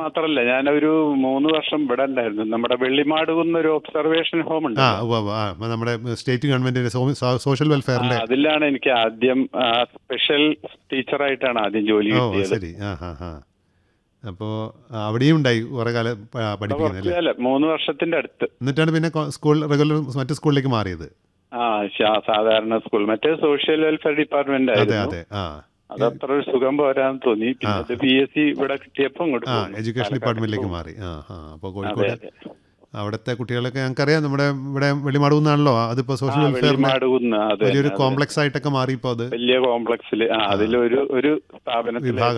മാത്രല്ല ഞാനൊരു മൂന്ന് വർഷം ഇവിടെ ഉണ്ടായിരുന്നു നമ്മുടെ വെള്ളിമാടുകുന്ന ഒരു ഒബ്സർവേഷൻ ഹോം ഉണ്ട് ആ ഉവ്വ് ഉവ്വ്. ആ നമ്മുടെ സ്റ്റേറ്റ് ഗവൺമെന്റിന്റെ സോ- സോ- സോഷ്യൽ വെൽഫെയറിന്റെ അതിലാണ് എനിക്ക് ആദ്യം സ്പെഷ്യൽ ടീച്ചറായിട്ടാണ് ആദ്യം ജോലി ഓ കിട്ടിയത് ശരി ആ ഹാ ഹാ അപ്പോൾ അവിടെയും ഉണ്ടായി കുറേ കാലം പ- പഠിപ്പിക്കുന്നത് കുറച്ച് അല്ലേ കാലം മൂന്ന് വർഷത്തിന്റെ അടുത്ത് എന്നിട്ടാണ് പിന്നെ കൊ- സ്കൂൾ റെഗുലർ മറ്റു സ്കൂളിലേക്ക് മാറിയത് ആ ശാ- സാധാരണ സ്കൂൾ മറ്റേ സോഷ്യൽ വെൽഫെയർ ഡിപ്പാർട്ട്മെന്റ് അതെ ആയിരുന്നു അതെ ആ അത് അത്ര ഒരു സുഖം പോരാന്ന് തോന്നി പിന്നെ അത് പി എസ് സി ഇവിടെ കിട്ടിയപ്പോ ഇങ്ങോട്ട് ആ പോന്നു. എഡ്യൂക്കേഷൻ പാലക്കാട് ഡിപ്പാർട്ട്മെന്റിലേക്ക് പോന്നു. മാറി ആ ആ അപ്പോൾ അതെ കോഴിക്കോട് അതെ അവിടുത്തെ കുട്ടികളൊക്കെ ഞങ്ങൾക്കറിയാം നമ്മുടെ ഇവിടെ വെള്ളിമാടുന്നാണല്ലോ അതിപ്പോൾ ആ സോഷ്യൽ വെൽഫെയറിന്റെ വെള്ളിമാടുകുന്ന് അതെ വലിയൊരു അതെ. കോംപ്ലക്സ് ആയിട്ടൊക്കെ മാറി ഇപ്പോൾ അത് വലിയ കോംപ്ലക്സിൽ ആ അതിലൊരു ഒരു സ്ഥാപനത്തിൽ വിഭാഗം